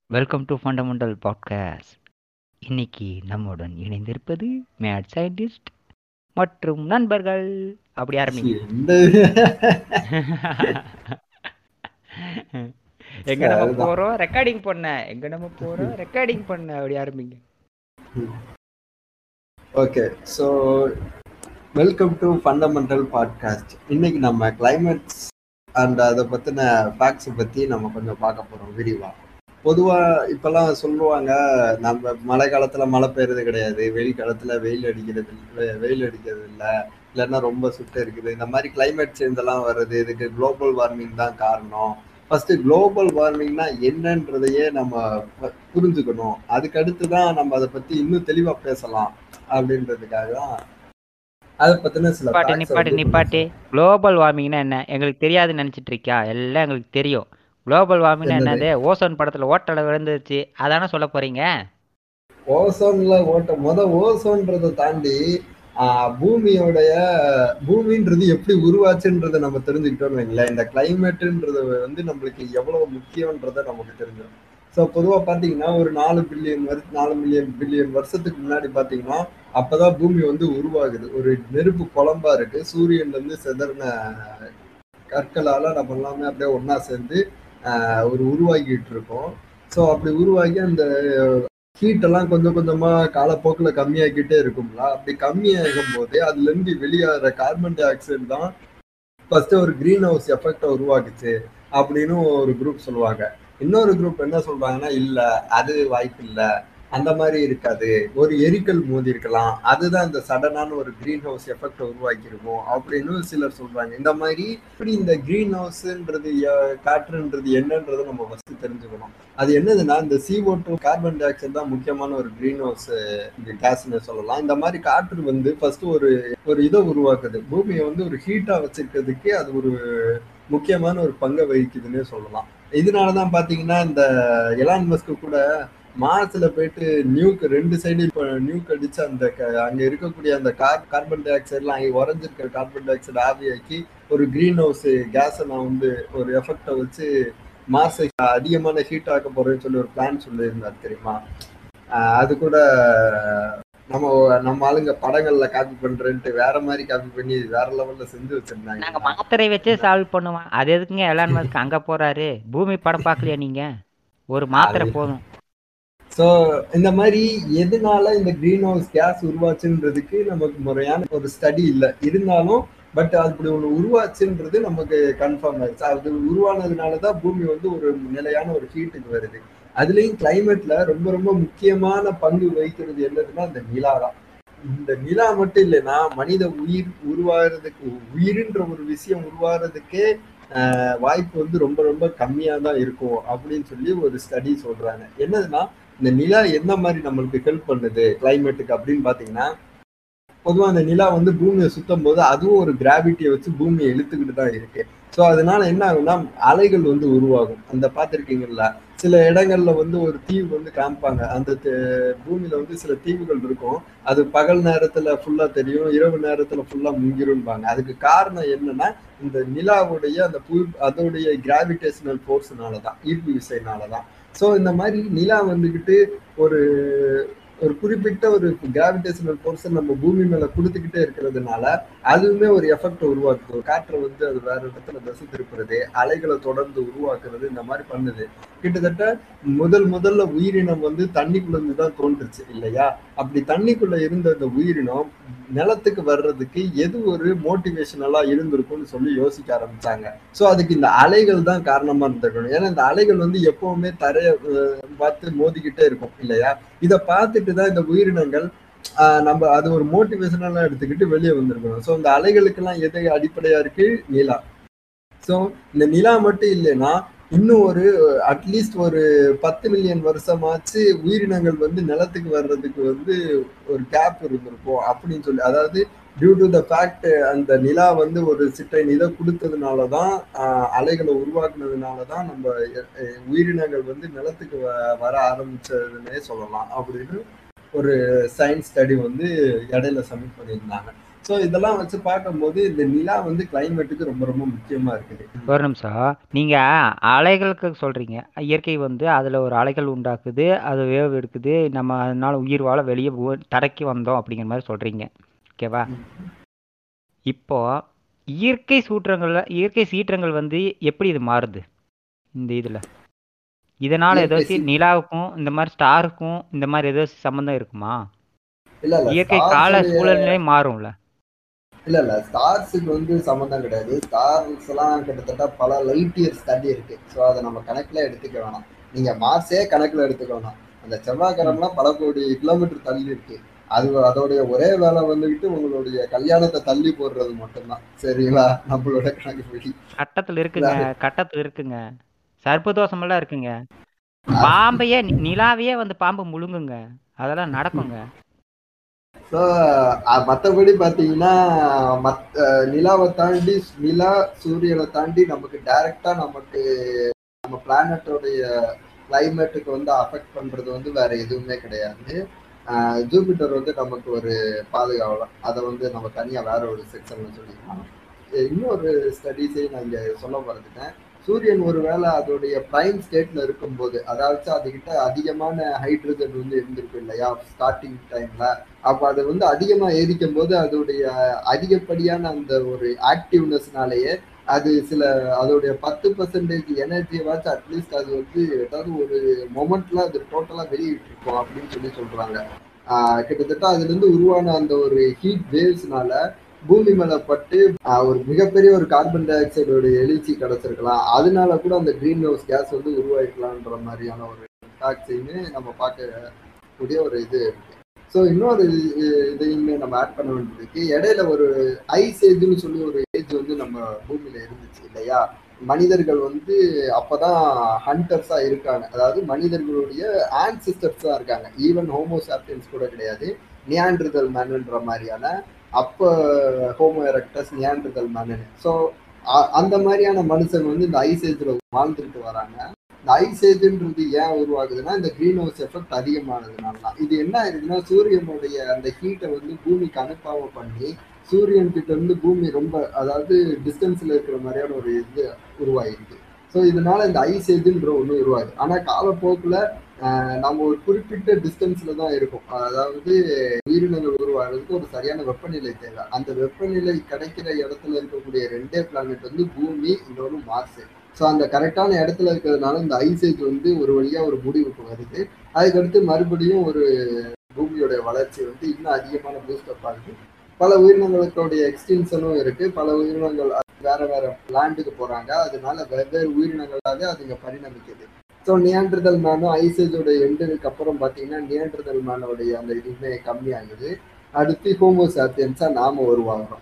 Welcome to fundamental podcast இன்னைக்கு நம்முடன் இணைந்திருப்பது மேட் சயின்டிஸ்ட் மற்றும் நண்பர்கள் அப்படி ஆரம்பிங்க எந்த எங்க நம்ம அதுதான். போறோம் ரெக்கார்டிங் பண்ண எங்க நம்ம போறோம் ரெக்கார்டிங் பண்ண அப்படி ஆரம்பிங்க okay so welcome to fundamental podcast இன்னைக்கு நம்ம கிளைமேட்ஸ் அண்ட் அதை பற்றின ஃபேக்ட்ஸை பற்றி நம்ம கொஞ்சம் பார்க்க போகிறோம் விரிவாக பொதுவாக இப்போல்லாம் சொல்லுவாங்க நம்ம மழை காலத்தில் மழை பெய்யறது கிடையாது வெயில் காலத்தில் வெயில் அடிக்கிறது இல்ல- வெயில் அடிக்கிறது இல்லை இல்லைன்னா ரொம்ப சுட்டு இருக்குது இந்த மாதிரி கிளைமேட் சேஞ்ச் எல்லாம் வருது இதுக்கு குளோபல் வார்மிங் தான் காரணம் ஃபர்ஸ்ட் குளோபல் வார்மிங்னா என்னன்றதையே நம்ம ப- புரிஞ்சுக்கணும் அதுக்கு அடுத்து தான் நம்ம அதை பற்றி இன்னும் தெளிவாக பேசலாம் அப்படின்றதுக்காக தான் அதை பற்றின சில நிப்பாட்டு facts நிப்பாட்டு வந்து நிப்பாட்டு குளோபல் வார்மிங்னா என்ன எங்களுக்கு தெரியாதுன்னு நினைச்சிட்டு இருக்கியா எல்லாம் எங்களுக்கு தெரியும் குளோபல் வார்மிங்னா என்னது? என்னது ஓசோன் படத்துல ஓட்டல விழுந்துருச்சு அதானே சொல்ல போறீங்க ஓசோன்ல ஓட்ட முத ஓசோன்றதை தாண்டி ஆஹ், பூமியோடைய பூமின்றது எப்படி உருவாச்சுன்றதை நம்ம தெரிஞ்சுக்கிட்டோம்னு வைங்களேன் இந்த கிளைமேட்டுன்றது வந்து நம்மளுக்கு எவ்வளவு முக்கியன்றதை நமக்கு தெரிஞ்சிடும் ஸோ பொதுவாக பார்த்தீங்கன்னா ஒரு நாலு பில்லியன் வருஷ நாலு மில்லியன் பில்லியன் வருஷத்துக்கு முன்னாடி பார்த்தீங்கன்னா அப்பதான் பூமி வந்து உருவாகுது ஒரு நெருப்பு குழம்பா இருக்கு சூரியன்ல இருந்து செதறின கற்களால நம்ம எல்லாமே அப்படியே ஒண்ணா சேர்ந்து ஆஹ், ஒரு உருவாக்கிட்டு இருக்கோம் ஸோ அப்படி உருவாகி அந்த ஹீட் எல்லாம் கொஞ்சம் கொஞ்சமா காலப்போக்கில் கம்மியாக்கிட்டே இருக்கும்ல அப்படி கம்மியாகும் போது அதுல இருந்து வெளியாகிற carbon dioxide first ஒரு கிரீன் ஹவுஸ் எஃபெக்டை உருவாக்குச்சு அப்படின்னு ஒரு குரூப் சொல்லுவாங்க இன்னொரு குரூப் என்ன சொல்றாங்கன்னா இல்ல அது வாய்ப்பு இல்ல அந்த மாதிரி இருக்காது ஒரு எரிக்கல் மோதி இருக்கலாம் அதுதான் இந்த சடனான ஒரு கிரீன் ஹவுஸ் எஃபெக்ட் உருவாக்கியிருக்கும் அப்படின்னு சிலர் சொல்றாங்க இந்த மாதிரி இப்படி இந்த கிரீன் ஹவுஸ்ன்றது காற்றுன்றது என்னன்றதை நம்ம ஃபர்ஸ்ட் தெரிஞ்சுக்கணும் அது என்னதுன்னா இந்த CO2 two carbon oxide தான் முக்கியமான ஒரு கிரீன் ஹவுஸ் கேஸ்ன்னு சொல்லலாம் இந்த மாதிரி காற்று வந்து ஃபர்ஸ்ட் ஒரு ஒரு இதை உருவாக்குது பூமியை வந்து ஒரு ஹீட்டா வச்சிருக்கிறதுக்கு அது ஒரு முக்கியமான ஒரு பங்கை வகிக்குதுன்னே சொல்லலாம் இதனால தான் பார்த்தீங்கன்னா இந்த எலான் மஸ்க்கு கூட மார்ஸ்ல போயிட்டு நியூக்கு ரெண்டு சைடு இப்போ நியூக் அடிச்சு அந்த க- அங்க இருக்கக்கூடிய அந்த கார் கார்பன் டை ஆக்சைட்லாம் அங்கே உறைஞ்சிருக்கிற கார்பன் டை ஆக்சைடு ஆவியாக்கி ஒரு கிரீன் ஹவுஸ் கேஸை நான் வந்து ஒரு எஃபெக்டை வச்சு மார்ஸை அதிகமான ஹீட் ஆக்க போறேன்னு சொல்லி ஒரு பிளான் சொல்லியிருந்தார் தெரியுமா ஆஹ் அது கூட நம்ம நம்ம ஆளுங்க படங்கள்ல காப்பி பண்றேன்ட்டு வேற மாதிரி காப்பி பண்ணி வேற லெவல்ல செஞ்சு நாங்க வச்சிருந்தாங்க மாத்திரை வச்சே சால்வ் பண்ணுவோம் அது எதுக்குங்க எலான் மஸ்க் அங்க போறாரு பூமி படம் பார்க்கலையா நீங்க ஒரு மாத்திரை அது- போதும் ஸோ இந்த மாதிரி எதனால இந்த கிரீன் ஹவுஸ் கேஸ் உருவாச்சுன்றதுக்கு நமக்கு முறையான ஒரு ஸ்டடி இல்லை இருந்தாலும் பட் அப்படி ஒன்று உருவாச்சுன்றது நமக்கு கன்ஃபார்ம் ஆயிடுச்சு அது உருவானதுனால தான் பூமி வந்து ஒரு நிலையான ஒரு ஹீட்டுக்கு வருது அதுலேயும் கிளைமேட்ல ரொம்ப ரொம்ப முக்கியமான பங்கு வகிக்கிறது என்னதுன்னா இந்த நிலா தான் இந்த நிலா மட்டும் இல்லைன்னா மனித உயிர் உருவாகிறதுக்கு உயிருன்ற ஒரு விஷயம் உருவாகிறதுக்கே ஆஹ், வாய்ப்பு வந்து ரொம்ப ரொம்ப கம்மியாக தான் இருக்கும் அப்படின்னு சொல்லி ஒரு ஸ்டடி சொல்றாங்க என்னதுன்னா இந்த நிலா என்ன மாதிரி நம்மளுக்கு ஹெல்ப் பண்ணுது கிளைமேட்டுக்கு அப்படின்னு பார்த்தீங்கன்னா பொதுவாக அந்த நிலா வந்து பூமியை சுத்தும் போது அதுவும் ஒரு கிராவிட்டியை வச்சு பூமியை இழுத்துக்கிட்டு தான் இருக்கு ஸோ அதனால என்ன ஆகும்னா அலைகள் வந்து உருவாகும் அந்த பார்த்துருக்கீங்கல்ல சில இடங்கள்ல வந்து ஒரு தீவு வந்து காமிப்பாங்க அந்த தே- பூமியில வந்து சில தீவுகள் இருக்கும் அது பகல் நேரத்துல ஃபுல்லா தெரியும் இரவு நேரத்துல ஃபுல்லா முங்கிரும்பாங்க அதுக்கு காரணம் என்னன்னா இந்த நிலாவுடைய அந்த பு அதோடைய கிராவிடேஷனல் ஃபோர்ஸ்னால தான் ஈர்ப்பு விசைனால தான் ஸோ இந்த மாதிரி நிலா வந்துக்கிட்டு ஒரு ஒரு குறிப்பிட்ட ஒரு கிராவிடேஷனல் ஃபோர்ஸை நம்ம பூமி மேல கொடுத்துக்கிட்டே இருக்கிறதுனால அதுவுமே ஒரு எஃபெக்ட் உருவாக்குது ஒரு காற்றை வந்து அது வேற இடத்துல தசை திருப்புறது அலைகளை தொடர்ந்து உருவாக்குறது இந்த மாதிரி பண்ணுது கிட்டத்தட்ட முதல் முதல்ல உயிரினம் வந்து தண்ணிக்குள்ள இருந்து தான் தோன்றுச்சு இல்லையா அப்படி தண்ணிக்குள்ள இருந்த அந்த உயிரினம் நிலத்துக்கு வர்றதுக்கு எது ஒரு மோட்டிவேஷனலா இருந்திருக்கும்னு சொல்லி யோசிக்க ஆரம்பிச்சாங்க ஸோ அதுக்கு இந்த அலைகள் தான் காரணமா இருந்திருக்கணும் ஏன்னா இந்த அலைகள் வந்து எப்பவுமே தரைய அஹ், பார்த்து மோதிக்கிட்டே இருக்கும் இல்லையா இதை பார்த்துட்டு தான் இந்த உயிரினங்கள் ஆஹ், நம்ம அது ஒரு மோட்டிவேஷனலா எடுத்துக்கிட்டு வெளியே வந்திருக்கணும் ஸோ இந்த அலைகளுக்கெல்லாம் எது அடிப்படையா இருக்கு நிலா ஸோ இந்த நிலா மட்டும் இல்லைன்னா இன்னும் ஒரு அட்லீஸ்ட் ஒரு பத்து மில்லியன் வருஷமாச்சு உயிரினங்கள் வந்து நிலத்துக்கு வர்றதுக்கு வந்து ஒரு கேப் இருந்திருக்கும் அப்படின்னு சொல்லி அதாவது டியூ டு த ஃபேக்ட் அந்த நிலா வந்து ஒரு சிட்டைன் இதை கொடுத்ததுனால தான் ஆஹ், அலைகளை உருவாக்குனதுனால தான் நம்ம அஹ், உயிரினங்கள் வந்து நிலத்துக்கு வ- வர ஆரம்பிச்சதுன்னே சொல்லலாம் அப்படின்னு ஒரு சயின்ஸ் ஸ்டடி வந்து இடையில சப்மிட் பண்ணியிருந்தாங்க ஸோ இதெல்லாம் வச்சு பார்க்கும்போது இந்த நிலா வந்து கிளைமேட்டுக்கு ரொம்ப ரொம்ப முக்கியமா இருக்குது ஒரு நிமிஷம் நீங்க அலைகளுக்கு சொல்றீங்க இயற்கை வந்து அதுல ஒரு அலைகள் உண்டாக்குது அது வேவ் எடுக்குது நம்ம அதனால உயிர் வாழ வெளியே தடக்கி வந்தோம் அப்படிங்கிற மாதிரி சொல்றீங்க ஓகேவா இப்போ இயற்கை சூற்றங்கள்ல இயற்கை சீற்றங்கள் வந்து எப்படி இது மாறுது இந்த இதுல இதனால இயற்கை ஏதாச்சும் சீ- நிலாவுக்கும் இந்த மாதிரி ஸ்டாருக்கும் இந்த மாதிரி ஏதாச்சும் சம்பந்தம் இருக்குமா இல்ல இல்ல இயற்கை stars கால உடைய- சூழல்நிலை மாறும்ல இல்ல இல்ல ஸ்டார்ஸுக்கு வந்து சம்மந்தம் கிடையாது ஸ்டார்ஸ் எல்லாம் கிட்டத்தட்ட பல லைட் இயர்ஸ் தள்ளி இருக்கு ஸோ அதை நம்ம கணக்குல எடுத்துக்க வேணாம் நீங்க மார்ஸே கணக்குல எடுத்துக்க வேணாம் அந்த செவ்வாய்க்கிழமெல்லாம் பல கோடி கிலோமீட்டர் தள்ளி இருக்கு அது அதோடைய ஒரே வேலை வந்துகிட்டு உங்களுடைய கல்யாணத்தை தள்ளி போடுறது மட்டும்தான் சரிங்களா நம்மளோட கணக்குப்படி கட்டத்துல இருக்குங்க கட்டத்துல இருக்குங்க சர்ப்பதோஷம் எல்லாம் இருக்குங்க பாம்பையே நி- நிலாவையே வந்து பாம்பு முழுங்குங்க அதெல்லாம் நடக்குங்க ஸோ மற்றபடி பார்த்தீங்கன்னா மத் அஹ் நிலாவை தாண்டி நிலா சூரியனை தாண்டி நமக்கு டைரக்டா நமக்கு நம்ம பிளானட்டோடைய கிளைமேட்டுக்கு வந்து அஃபெக்ட் பண்றது வந்து வேற எதுவுமே கிடையாது அஹ் ஜூபிட்டர் வந்து நமக்கு ஒரு பாதுகாவலம் அதை வந்து நம்ம தனியா வேற ஒரு செக்ஷன்ல சொல்லிக்கலாம் இன்னொரு ஸ்டடீஸையும் நான் இங்க சொல்ல மறந்துட்டேன் சூரியன் ஒருவேளை அதோடைய பிரைம் ஸ்டேட்ல இருக்கும்போது அதாவது அதுகிட்ட அதிகமான ஹைட்ரஜன் வந்து இருந்திருக்கும் இல்லையா ஸ்டார்டிங் டைம்ல அப்ப அதை வந்து அதிகமா எரிக்கும் போது அதோடைய அதிகப்படியான அந்த ஒரு ஆக்டிவ்னஸ்னாலேயே அது சில அதோடைய பத்து பர்சன்டேஜ் எனர்ஜியை வாச்சு அட்லீஸ்ட் அது வந்து ஏதாவது ஒரு மொமெண்ட்ல அது டோட்டலா வெளியிட்டு இருக்கும் அப்படின்னு சொல்லி சொல்றாங்க ஆஹ் கிட்டத்தட்ட அதுல இருந்து உருவான அந்த ஒரு ஹீட் வேவ்ஸ்னால பூமி மேல பட்டு ஆஹ் ஒரு மிகப்பெரிய ஒரு கார்பன் டை ஆக்சைடோட எழுச்சி கிடைச்சிருக்கலாம் அதனால கூட அந்த கிரீன் ஹவுஸ் கேஸ் வந்து உருவாக்கலான்ற மாதிரியான ஒரு டாக்ஸையுமே நம்ம பார்க்க கூடிய ஒரு இது இருக்கு ஸோ இன்னொரு இது- இதையுமே நம்ம ஆட் பண்ண வேண்டியிருக்கு இடையில ஒரு ஐஸ் ஏஜ்னு சொல்லி ஒரு ஏஜ் வந்து நம்ம பூமியில இருந்துச்சு இல்லையா மனிதர்கள் வந்து அப்பதான் ஹண்டர்ஸா இருக்காங்க அதாவது மனிதர்களுடைய ஆன்சிஸ்டர்ஸா இருக்காங்க ஈவன் ஹோமோசாப்பியன்ஸ் கூட கிடையாது நியாண்ட்ரிதல் மேனுன்ற மாதிரியான அப்ப homo erectus Neanderthal man so அந்த மாதிரியான மனுஷங்க வந்து இந்த ஐஸ் ஏஜ்ல வாழ்ந்துட்டு வராங்க இந்த ஐஸ் ஏஜ்ன்றது ஏன் உருவாகுதுன்னா இந்த கிரீன் ஹவுஸ் எஃபெக்ட் அதிகமானதுனால தான் இது என்ன ஆயிருக்குன்னா சூரியனுடைய அந்த ஹீட்டை வந்து பூமிக்கு அனுப்பாம பண்ணி சூரியன் கிட்ட இருந்து பூமி ரொம்ப அதாவது டிஸ்டன்ஸ்ல இருக்கிற மாதிரியான ஒரு இது உருவாயிருக்கு ஸோ இதனால இந்த ஐஸ் ஏஜ்ன்ற ஒன்று உருவாகுது ஆனா காலப்போக்கில் நம்ம ஒரு குறிப்பிட்ட டிஸ்டன்ஸ்ல தான் இருக்கும் அதாவது உயிரினங்கள் உருவாகிறதுக்கு ஒரு சரியான வெப்பநிலை தேவை அந்த வெப்பநிலை கிடைக்கிற இடத்துல இருக்கக்கூடிய ரெண்டே பிளானட் வந்து பூமி இன்னொன்று மார்ஸ் ஸோ அந்த கரெக்டான இடத்துல இருக்கிறதுனால இந்த ஐசேஜ் வந்து ஒரு வழியா ஒரு முடிவுக்கு வருது அதுக்கடுத்து மறுபடியும் ஒரு பூமியோட வளர்ச்சி வந்து இன்னும் அதிகமான பூஸ்டப் ஆகுது பல உயிரினங்களுடைய எக்ஸ்டென்ஷனும் இருக்கு பல உயிரினங்கள் வேற வேற லேண்டுக்கு போறாங்க அதனால வெவ்வேறு உயிரினங்களாக அதுங்க பரிணமிக்குது ஸோ நியாண்டர்தல் மேனும் ஐசேஜோட எண்டுக்கு அப்புறம் பார்த்தீங்கன்னா நியாண்டர்தல் மேனோடைய அந்த இதுவுமே கம்மியாகுது அடுத்து ஹோமோசாப்பியன்ஸா நாம உருவாகிறோம்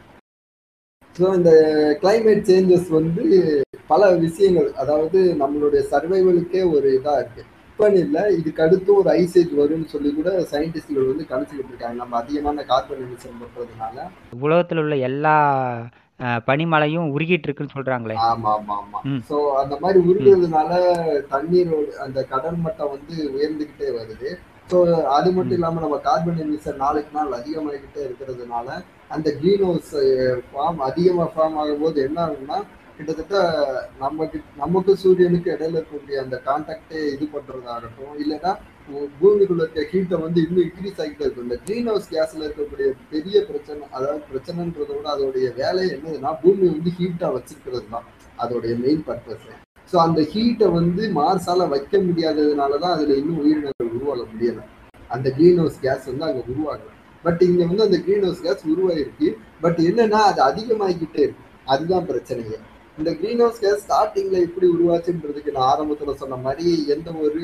ஸோ இந்த கிளைமேட் சேஞ்சஸ் வந்து பல விஷயங்கள் அதாவது நம்மளுடைய சர்வைவலுக்கே ஒரு இதாக இருக்கு இப்போ இல்லை இதுக்கு அடுத்து ஒரு ஐசேஜ் வரும்னு சொல்லி கூட சயின்டிஸ்ட்கள் வந்து கணிச்சுக்கிட்டு இருக்காங்க நம்ம அதிகமான கார்பன் எமிஷன் பண்றதுனால உலகத்துல உள்ள எல்லா அஹ், பனிமலையும் உருகிட்டு இருக்குன்னு சொல்றாங்களே ஆமா ஆமா ஆமா ம். சோ அந்த மாதிரி உருகுறதுனால தண்ணீரோட அந்த கடல் மட்டம் வந்து உயர்ந்துகிட்டே வருது ஸோ அது மட்டும் ம். இல்லாம நம்ம கார்பன் எமிஷன் நாளுக்கு நாள் அதிகமாகிக்கிட்டே இருக்கிறதுனால அந்த கிரீன் ஹவுஸ் ஃபார்ம் அதிகமா ஃபார்ம் ஆகும்போது என்ன ஆகும்னா கிட்டத்தட்ட நமக்கு நமக்கு சூரியனுக்கு இடையில இருக்கக்கூடிய அந்த கான்டாக்டே இது பண்றதாகட்டும் இல்லைன்னா பூ- பூமிக்குள்ள இருக்க ஹீட்டை வந்து இன்னும் இன்க்ரீஸ் ஆகிட்டே இருக்கும் இந்த கிரீன் ஹவுஸ் கேஸ்ல இருக்கக்கூடிய பெரிய பிரச்சனை அதாவது பிரச்சனைன்றத விட அதோடைய வேலை என்னதுன்னா பூமி வந்து ஹீட்டா வச்சிருக்கிறது தான் அதோடைய மெயின் பர்பஸ் ஸோ அந்த ஹீட்டை வந்து மார்ஸால வைக்க முடியாததுனால தான் அதுல இன்னும் உயிரினங்கள் உருவாக முடியல அந்த கிரீன் ஹவுஸ் கேஸ் வந்து அங்க உருவாகல பட் இங்க வந்து அந்த கிரீன் ஹவுஸ் கேஸ் உருவாயிருக்கு பட் என்னன்னா அது அதிகமாகிக்கிட்டே இருக்கு அதுதான் பிரச்சனையே இந்த கிரீன் ஹவுஸ் கேஸ் ஸ்டார்டிங்ல எப்படி உருவாச்சுன்றதுக்கு நான் ஆரம்பத்துல சொன்ன மாதிரி எந்த ஒரு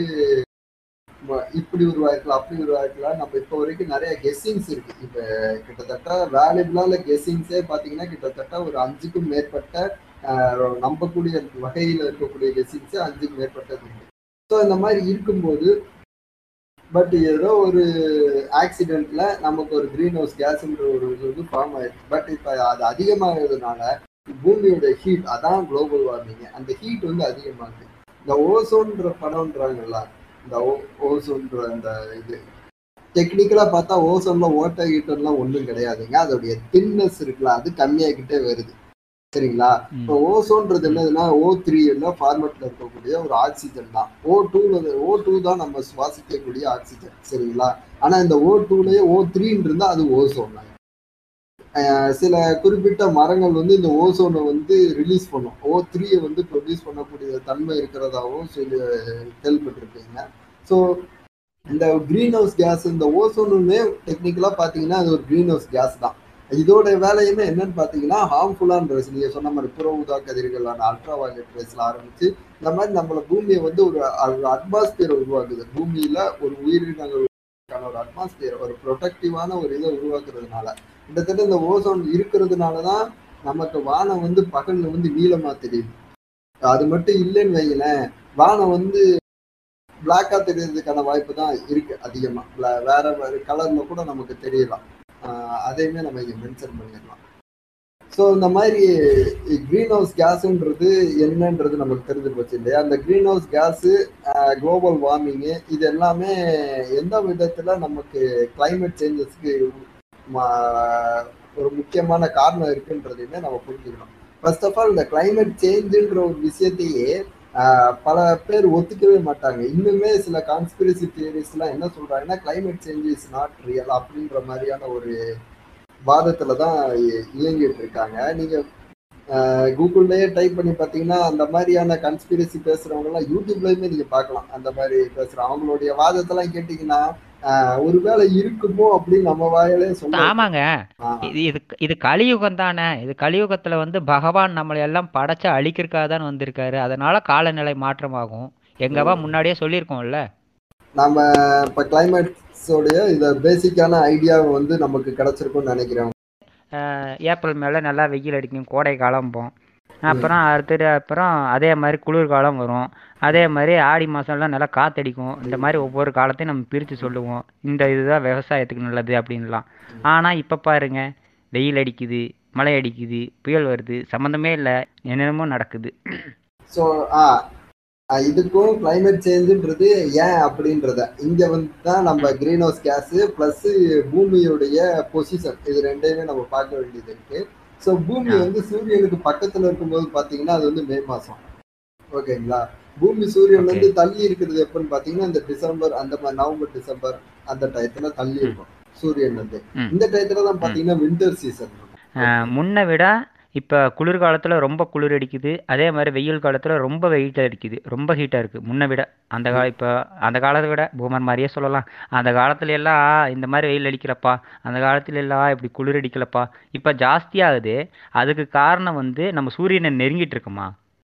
ம- இப்படி உருவாயிருக்கலாம் அப்படி உருவாயிருக்கலாம் நம்ம இப்போ வரைக்கும் நிறைய கெஸ்ஸிங்ஸ் இருக்கு இப்ப கிட்டத்தட்ட வேல்யூபிளான கெஸ்ஸிங்ஸே பாத்தீங்கன்னா கிட்டத்தட்ட ஒரு அஞ்சுக்கும் மேற்பட்ட ஆஹ், நம்பக்கூடிய வகையில இருக்கக்கூடிய கெஸ்ஸிங்ஸே அஞ்சுக்கும் மேற்பட்டது இருக்கு ஸோ இந்த மாதிரி இருக்கும்போது பட் ஏதோ ஒரு ஆக்சிடென்ட்ல நமக்கு ஒரு கிரீன் ஹவுஸ் கேஸ்ன்ற ஒரு இது வந்து ஃபார்ம் ஆயிருக்கு பட் இப்போ அது அதிகமாகிறதுனால பூமியோட ஹீட் அதான் குளோபல் வார்மிங் அந்த ஹீட் வந்து அதிகமாகுது இந்த ஓசோன்ற படம்ன்றாங்கல்ல இந்த ஓ- ஓசோன்ற அந்த இது டெக்னிக்கலா பார்த்தா ஓசோன்ல ஓட்ட ஹீட்டர்லாம் ஒன்றும் கிடையாதுங்க அதோடைய தின்னஸ் இருக்குல்ல அது கம்மியாகிட்டே வருது சரிங்களா ம். இப்போ ஓசோன்றது என்னதுன்னா ஓ த்ரீ எல்லாம் ஃபார்மேட்ல இருக்கக்கூடிய ஒரு ஆக்சிஜன் தான் ஓ டூ ஓ டூ தான் நம்ம சுவாசிக்கக்கூடிய ஆக்சிஜன் சரிங்களா ஆனா இந்த ஓ டூலயே ஓ த்ரீன்னு இருந்தா அது ஓசோன் சில குறிப்பிட்ட மரங்கள் வந்து இந்த ஓசோனை வந்து ரிலீஸ் பண்ணும் ஓ த்ரீயை வந்து ப்ரொடியூஸ் பண்ணக்கூடிய தன்மை இருக்கிறதாவும் சொல்லி கேள்விப்பட்டிருக்கீங்க ஸோ இந்த கிரீன் ஹவுஸ் கேஸ் இந்த ஓசோனுமே டெக்னிக்கலா பாத்தீங்கன்னா அது ஒரு கிரீன் ஹவுஸ் கேஸ் தான் இதோட வேலையுமே என்னன்னு பாத்தீங்கன்னா ஹார்ம்ஃபுல்லான ட்ரெஸ் நீங்க சொன்ன மாதிரி புற ஊதா கதிர்களான அல்ட்ரா வயலட் ட்ரெஸ்ல ஆரம்பிச்சு இந்த மாதிரி நம்மள பூமியை வந்து ஒரு அட்மாஸ்பியர் உருவாக்குது பூமியில ஒரு உயிரினங்களுக்கான ஒரு அட்மாஸ்பியர் ஒரு ப்ரொடக்டிவான ஒரு இதை உருவாக்குறதுனால கிட்டத்தட்ட இந்த ஓசோன் இருக்கிறதுனால தான் நமக்கு வானம் வந்து பகல்ல வந்து நீளமா தெரியுது அது மட்டும் இல்லைன்னு வைங்களேன் வானம் வந்து பிளாக்கா தெரியறதுக்கான வாய்ப்பு தான் இருக்கு அதிகமா Bla- வேற வேற கலர்ல கூட நமக்கு தெரியலாம் ஆஹ் அதையுமே நம்ம இங்க மென்ஷன் பண்ணிடலாம் ஸோ இந்த மாதிரி கிரீன் ஹவுஸ் கேஸுன்றது என்னன்றது நமக்கு தெரிஞ்சு போச்சு இல்லையா அந்த greenhouse gas global warming இது எல்லாமே எந்த விதத்துல நமக்கு climate சேஞ்சஸ்க்கு ஒரு முக்கியமான காரணம் இருக்குன்றதையுமே நம்ம புரிஞ்சுக்கணும் ஃபர்ஸ்ட் ஆஃப் ஆல் இந்த climate சேஞ்சுன்ற ஒரு விஷயத்தையே ஆஹ் பல பேர் ஒத்துக்கவே மாட்டாங்க இன்னுமே சில கான்ஸ்பிரசி தியரிஸ்லாம் என்ன சொல்றாங்கன்னா climate change is not real அப்படின்ற மாதிரியான ஒரு வாதத்துல தான் இ- இயங்கிட்டு இருக்காங்க நீங்க கூகுள்லயே டைப் பண்ணி பார்த்தீங்கன்னா அந்த மாதிரியான கன்ஸ்பிரசி பேசுறவங்க எல்லாம் யூடியூப்லயுமே நீங்க பார்க்கலாம் அந்த மாதிரி பேசுற அவங்களுடைய வாதத்தெல்லாம் கேட்டீங்கன்னா ஆஹ் ஒருவேளை இருக்குமோ அப்படின்னு நம்ம வாயிலே சொல்ல ஆமாங்க இது இது இது கலியுகம் தானே இது கலியுகத்துல வந்து பகவான் நம்மளை எல்லாம் படைச்சு அழிக்கிறதுக்காக தான் வந்திருக்காரு அதனால காலநிலை மாற்றமாகும் எங்கவா முன்னாடியே சொல்லியிருக்கோம்ல நம்ம இப்ப கிளைமேட்ஸோடைய இந்த பேசிக்கான ஐடியா வந்து நமக்கு கிடைச்சிருக்கும்னு நினைக்கிறேன் அஹ் ஏப்ரல் மேலே நல்லா வெயில் அடிக்கும் கோடை காலம்போம் அப்புறம் அடுத்தது அப்புறம் அதே மாதிரி குளிர்காலம் வரும் அதே மாதிரி ஆடி மாதம்லாம் நல்லா காத்தடிக்கும் இந்த மாதிரி ஒவ்வொரு காலத்தையும் நம்ம பிரித்து சொல்லுவோம் இந்த இதுதான் விவசாயத்துக்கு நல்லது அப்படின்லாம் ஆனால் இப்போ பாருங்க வெயில் அடிக்குது மழை அடிக்குது புயல் வருது சம்மந்தமே இல்லை என்னென்னமோ நடக்குது ஸோ ஆ ஆ, இதுக்கும் கிளைமேட் சேஞ்சுன்றது ஏன் அப்படின்றத இங்க வந்து தான் நம்ம கிரீன் ஹவுஸ் கேஸ் பிளஸ் பூமியுடைய பொசிஷன் இது ரெண்டையுமே நம்ம பார்க்க வேண்டியது இருக்கு ஸோ பூமி வந்து சூரியனுக்கு பக்கத்துல இருக்கும்போது பாத்தீங்கன்னா அது வந்து மே மாசம் ஓகேங்களா பூமி சூரியன் வந்து தள்ளி இருக்கிறது எப்பன்னு பாத்தீங்கன்னா இந்த டிசம்பர் அந்த மாதிரி நவம்பர் டிசம்பர் அந்த டயத்துல தள்ளி இருக்கும் சூரியன் வந்து ம். இந்த டயத்துல தான் பாத்தீங்கன்னா வின்டர் சீசன் அஹ் முன்னை விட இப்போ குளிர்காலத்தில் ரொம்ப குளிர் அடிக்குது அதே மாதிரி வெயில் காலத்தில் ரொம்ப வெயில் அடிக்குது ரொம்ப ஹீட்டாக இருக்குது முன்னை விட அந்த கா இப்போ அந்த காலத்தை விட பூமர் மாதிரியே சொல்லலாம் அந்த காலத்துல எல்லாம் இந்த மாதிரி வெயில் அடிக்கலப்பா அந்த காலத்துல எல்லாம் இப்படி குளிர் அடிக்கலப்பா இப்போ ஜாஸ்தியாகுது அதுக்கு காரணம் வந்து நம்ம சூரியனை நெருங்கிட்டு இருக்கோமா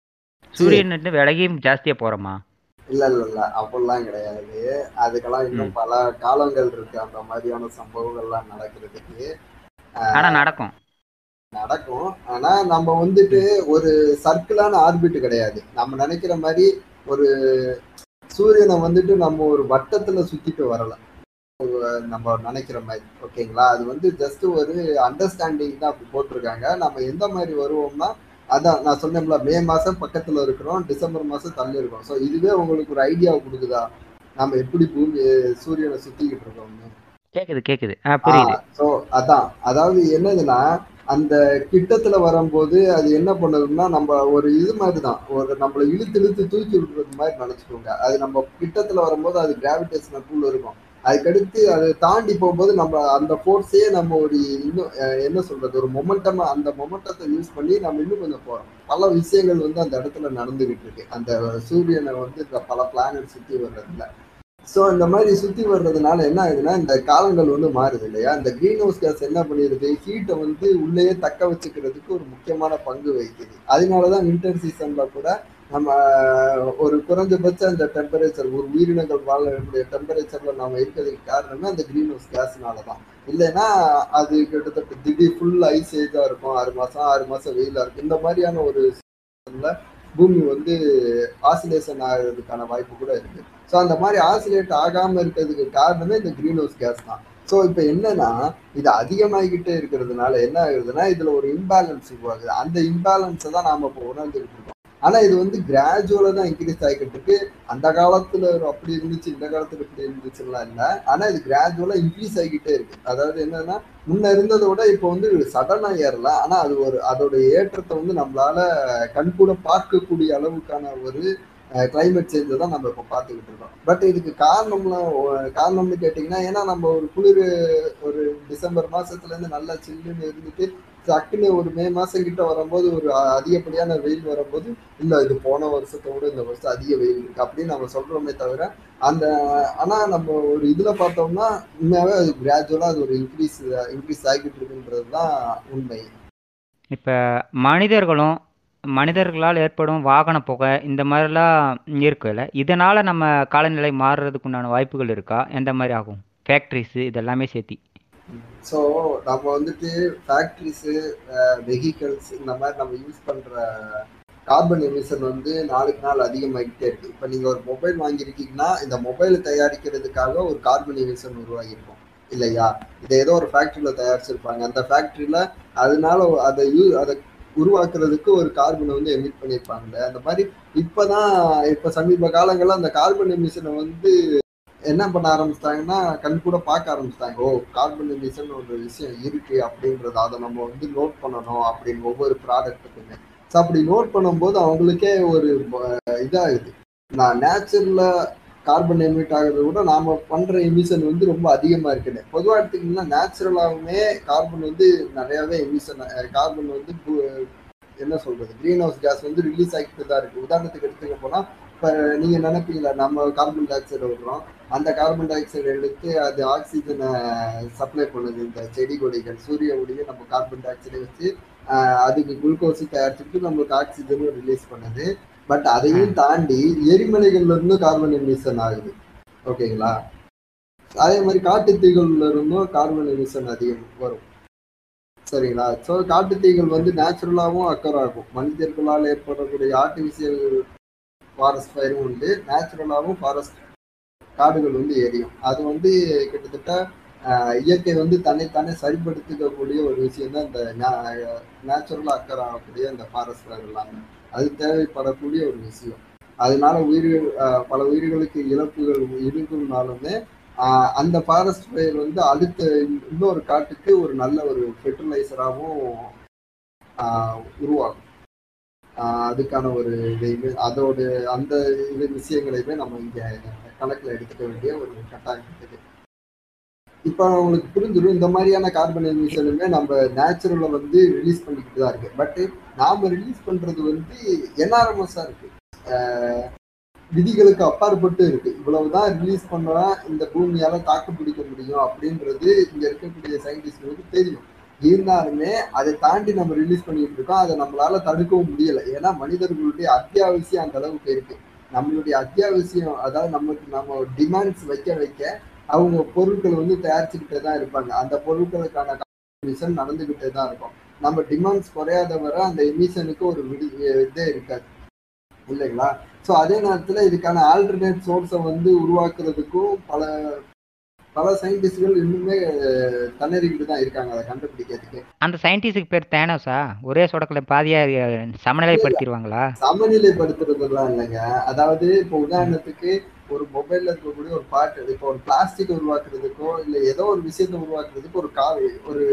சூரியன் விலகியும் ஜாஸ்தியாக போகிறோமா இல்ல இல்ல இல்ல அப்படிலாம் கிடையாது அதுக்கெல்லாம் இன்னும் பல காலங்கள் இருக்கு அந்த மாதிரியான சம்பவங்கள்லாம் நடக்கிறதுக்கு ஆனால் நடக்கும் நடக்கும் ஆனா நம்ம வந்துட்டு ஒரு சர்க்கிளான ஆர்பிட் கிடையாது நம்ம நினைக்கிற மாதிரி ஒரு சூரியனை வந்துட்டு நம்ம ஒரு வட்டத்துல சுத்திட்டு வரல ஒரு- நம்ம நினைக்கிற மாதிரி ஓகேங்களா அது வந்து ஜஸ்ட் ஒரு அண்டர்ஸ்டாண்டிங் தான் அப்படி போட்டிருக்காங்க நம்ம எந்த மாதிரி வருவோம்னா அதான் நான் சொன்னேன்ல மே மாசம் பக்கத்துல இருக்கிறோம் டிசம்பர் மாசம் தள்ளி இருக்கோம் ஸோ இதுவே உங்களுக்கு ஒரு ஐடியா கொடுக்குதா நம்ம எப்படி பூமி சூரியனை சுத்திக்கிட்டு இருக்கோம்னு கேட்குது கேட்குது ஆ புரியுது ஸோ அதான் அதாவது என்னதுன்னா அந்த கிட்டத்துல வரும்போது அது என்ன பண்ணுதுன்னா நம்ம ஒரு இது மாதிரி தான் ஒரு நம்மளை இழுத்து இழுத்து தூக்கி விடுறது மாதிரி நினைச்சுக்கோங்க அது நம்ம கிட்டத்துல வரும்போது அது கிராவிடேஷனல் புல் இருக்கும் அதுக்கடுத்து அதை தாண்டி போகும்போது நம்ம அந்த ஃபோர்ஸையே நம்ம ஒரு இன்னும் அஹ், என்ன சொல்றது ஒரு மொமெண்டம் அந்த மொமெண்டத்தை யூஸ் பண்ணி நம்ம இன்னும் கொஞ்சம் போறோம் பல விஷயங்கள் வந்து அந்த இடத்துல நடந்துகிட்டு இருக்கு அந்த சூரியனை வந்து இந்த பல பிளானட் சுத்தி வர்றதுல ஸோ இந்த மாதிரி சுத்தி வர்றதுனால என்ன ஆகுதுன்னா இந்த காலங்கள் வந்து மாறுது இல்லையா இந்த கிரீன் ஹவுஸ் கேஸ் என்ன பண்ணிடுது ஹீட்டை வந்து உள்ளேயே தக்க வச்சுக்கிறதுக்கு ஒரு முக்கியமான பங்கு வகிக்குது அதனாலதான் வின்டர் சீசன்ல கூட நம்ம ஒரு குறைஞ்சபட்ச அந்த டெம்பரேச்சர் ஒரு உயிரினங்கள் வாழக்கூடிய டெம்பரேச்சர்ல நாம இருக்கிறதுக்கு காரணமே அந்த கிரீன் ஹவுஸ் கேஸ்னால தான் இல்லைன்னா அது கிட்டத்தட்ட திடீர் ஃபுல் ஐஸ் ஏஜா இருக்கும் ஆறு மாசம் ஆறு மாசம் வெயிலா இருக்கும் இந்த மாதிரியான ஒரு seasonல பூமி வந்து ஆசிலேஷன் ஆகிறதுக்கான வாய்ப்பு கூட இருக்கு ஸோ அந்த மாதிரி ஆசிலேட் ஆகாம இருக்கிறதுக்கு காரணமே இந்த கிரீன் ஹவுஸ் கேஸ் தான் ஸோ இப்போ என்னன்னா இது அதிகமாகிக்கிட்டே இருக்கிறதுனால என்ன ஆகுதுன்னா இதுல ஒரு இம்பேலன்ஸ் உருவாகுது அந்த இம்பேலன்ஸை தான் நாம இப்போ உணர்ந்துகிட்டு இருக்கோம் ஆனா இது வந்து கிராஜுவலா தான் இன்க்ரீஸ் ஆகிக்கிட்டு இருக்கு அந்த காலத்துல அப்படி இருந்துச்சு இந்த காலத்துல இப்படி இருந்துச்சுலாம் இல்ல ஆனா இது கிராஜுவலா இன்க்ரீஸ் ஆகிக்கிட்டே இருக்கு அதாவது என்னன்னா முன்ன இருந்ததை விட இப்போ வந்து சடனா ஏறல ஆனா அது ஒரு அதோட ஏற்றத்தை வந்து நம்மளால கண்கூட பார்க்கக்கூடிய அளவுக்கான ஒரு கிளைமேட் சேஞ்சை தான் நம்ம இப்போ பார்த்துக்கிட்டு இருக்கோம் பட் இதுக்கு காரணம்லாம் ஒ- காரணம்னு கேட்டிங்கன்னா ஏன்னா நம்ம ஒரு குளிர் ஒரு டிசம்பர் மாசத்துல இருந்து நல்லா சில்லுன்னு இருந்துட்டு டக்குன்னு ஒரு மே மாசம் கிட்ட வரும்போது ஒரு அ- அதிகப்படியான வெயில் வரும்போது இல்ல இது போன வருஷத்தை விட இந்த வருஷம் அதிக வெயில் இருக்கு அப்படின்னு நம்ம சொல்றோமே தவிர அந்த ஆனா நம்ம ஒரு இதுல பார்த்தோம்னா உண்மையாவே அது கிராஜுவலா அது ஒரு இன்க்ரீஸ் இன்க்ரீஸ் ஆகிட்டு இருக்குன்றது தான் உண்மை இப்போ மனிதர்களும் மனிதர்களால் ஏற்படும் வாகன புகை இந்த மாதிரிலாம் இருக்குல்ல இதனால் நம்ம காலநிலை மாறுறதுக்கு உண்டான வாய்ப்புகள் இருக்கா எந்த மாதிரி ஆகும் ஃபேக்ட்ரிஸு இதெல்லாமே சேர்த்தி ஸோ நம்ம வந்துட்டு ஃபேக்ட்ரிஸு வெஹிக்கல்ஸ் இந்த மாதிரி நம்ம யூஸ் பண்ற கார்பன் எமிஷன் வந்து நாளுக்கு நாள் அதிகமாகிட்டே இருக்கு இப்போ நீங்க ஒரு மொபைல் வாங்கியிருக்கீங்கன்னா இந்த மொபைல் தயாரிக்கிறதுக்காக ஒரு கார்பன் எமிஷன் உருவாகியிருக்கும் இல்லையா இதை ஏதோ ஒரு ஃபேக்ட்ரியில தயாரிச்சிருப்பாங்க அந்த ஃபேக்ட்ரியில அதனால அதை யூ அதை உருவாக்குறதுக்கு ஒரு கார்பனை வந்து எமிட் பண்ணியிருப்பாங்க அந்த மாதிரி இப்பதான் இப்ப சமீப காலங்கள்ல அந்த கார்பன் எமிஷனை வந்து என்ன பண்ண ஆரம்பிச்சிட்டாங்கன்னா கண் கூட பார்க்க ஆரம்பிச்சிட்டாங்க ஓ கார்பன் எமிஷன் ஒரு விஷயம் இருக்கு அப்படின்றத அதை நம்ம வந்து நோட் பண்ணணும் அப்படின்னு ஒவ்வொரு ப்ராடக்ட்டுக்குமே ஸோ அப்படி நோட் பண்ணும்போது அவங்களுக்கே ஒரு ப- இதாகுது நான் நேச்சுரல்ல கார்பன் எமிட் ஆகிறத விட நாம பண்ற எமிஷன் வந்து ரொம்ப அதிகமா இருக்குது பொதுவாக எடுத்துக்கிட்டீங்கன்னா நேச்சுரலாகவுமே கார்பன் வந்து நிறையவே எமிஷன் கார்பன் வந்து கு- என்ன சொல்றது கிரீன் ஹவுஸ் கேஸ் வந்து ரிலீஸ் ஆகிட்டு தான் இருக்கு உதாரணத்துக்கு எடுத்துக்க போனா இப்போ நீங்க நினைப்பீங்களா நம்ம கார்பன் டை ஆக்சைடு விடுறோம் அந்த கார்பன் டை ஆக்சைடு எடுத்து அது ஆக்சிஜனை சப்ளை பண்ணுது இந்த செடி கொடிகள் சூரிய ஒளியை நம்ம கார்பன் டை ஆக்சைடை வச்சு ஆஹ் அதுக்கு குளுக்கோஸ் தயாரிச்சுட்டு நம்மளுக்கு ஆக்சிஜனும் ரிலீஸ் பண்ணுது பட் அதையும் தாண்டி எரிமலைகள்ல இருந்தும் கார்பன் எமிஷன் ஆகுது ஓகேங்களா அதே மாதிரி காட்டுத்தீகள்ல இருந்தும் கார்பன் எமிஷன் அதிகம் வரும் சரிங்களா ஸோ காட்டுத்தீகள் வந்து நேச்சுரலாகவும் அக்கர் ஆகும் மனிதர்களால் ஏற்படக்கூடிய ஆர்டிஃபிஷியல் ஃபாரஸ்ட் ஃபயரும் உண்டு நேச்சுரலாகவும் ஃபாரஸ்ட் காடுகள் வந்து எரியும் அது வந்து கிட்டத்தட்ட ஆஹ், இயற்கை வந்து தன்னைத்தானே சரிப்படுத்திக்கக்கூடிய ஒரு விஷயம் தான் இந்த நேச்சுரலாக அக்கர் ஆகக்கூடிய இந்த ஃபாரஸ்ட் ஃபயர் எல்லாமே அது தேவைப்படக்கூடிய ஒரு விஷயம் அதனால உயிர்கள் ஆஹ், பல உயிர்களுக்கு இழப்புகள் இருக்குனாலுமே ஆஹ், அந்த ஃபாரஸ்ட் ஃபயர் வந்து அடுத்த இன்னொரு காட்டுக்கு ஒரு நல்ல ஒரு ஃபெர்டிலைசராகவும் உருவாகும் ஆஹ் அதுக்கான ஒரு இதையுமே அதோட அந்த இது விஷயங்களையுமே நம்ம இங்க கணக்குல எடுத்துக்க வேண்டிய ஒரு கட்டாயம் இருக்குது இப்போ உங்களுக்கு புரிஞ்சிடும் இந்த மாதிரியான கார்பன் எமிஷனுமே நம்ம நேச்சுரலை வந்து ரிலீஸ் பண்ணிக்கிட்டு தான் இருக்கு பட் நாம ரிலீஸ் பண்றது வந்து என்ஆர்எம்எஸ்ஸா இருக்கு ஆஹ் விதிகளுக்கு அப்பாற்பட்டு இருக்கு இவ்வளவுதான் ரிலீஸ் பண்ணா இந்த பூமியால தாக்கு பிடிக்க முடியும் அப்படின்றது இங்க இருக்கக்கூடிய சயின்டிஸ்டுகளுக்கு தெரியும் இருந்தாலுமே அதை தாண்டி நம்ம ரிலீஸ் பண்ணிட்டு இருக்கோம் அதை நம்மளால தடுக்கவும் முடியல ஏன்னா மனிதர்களுடைய அத்தியாவசியம் அந்த அளவுக்கு இருக்கு நம்மளுடைய அத்தியாவசியம் அதாவது நமக்கு நம்ம டிமாண்ட்ஸ் வைக்க வைக்க அவங்க பொருட்களை வந்து தயாரிச்சுக்கிட்டே தான் இருப்பாங்க அந்த பொருட்களுக்கான எமிஷன் நடந்துகிட்டே தான் இருக்கும் நம்ம டிமாண்ட்ஸ் குறையாத வரை அந்த எமிஷனுக்கு ஒரு விடி இதே இருக்காது இல்லைங்களா ஸோ அதே நேரத்துல இதுக்கான ஆல்டர்னேட் சோர்ஸை வந்து உருவாக்குறதுக்கும் பல பல சயின்டிஸ்ட்கள் இன்னுமே திணறிக்கிட்டு தான் இருக்காங்க அதை கண்டுபிடிக்கிறதுக்கு அந்த சயின்டிஸ்டுக்கு பேர் தேனோஸா ஒரே சொடக்கில் பாதியாக சமநிலைப்படுத்திடுவாங்களா சமநிலைப்படுத்துறதுலாம் இல்லைங்க அதாவது இப்போ உதாரணத்துக்கு ஒரு மொபைல்ல இருக்கக்கூடிய ஒரு பாட்டு இப்போ ஒரு பிளாஸ்டிக் உருவாக்குறதுக்கோ இல்ல ஏதோ ஒரு விஷயத்தை உருவாக்குறதுக்கு ஒரு காவி ஒரு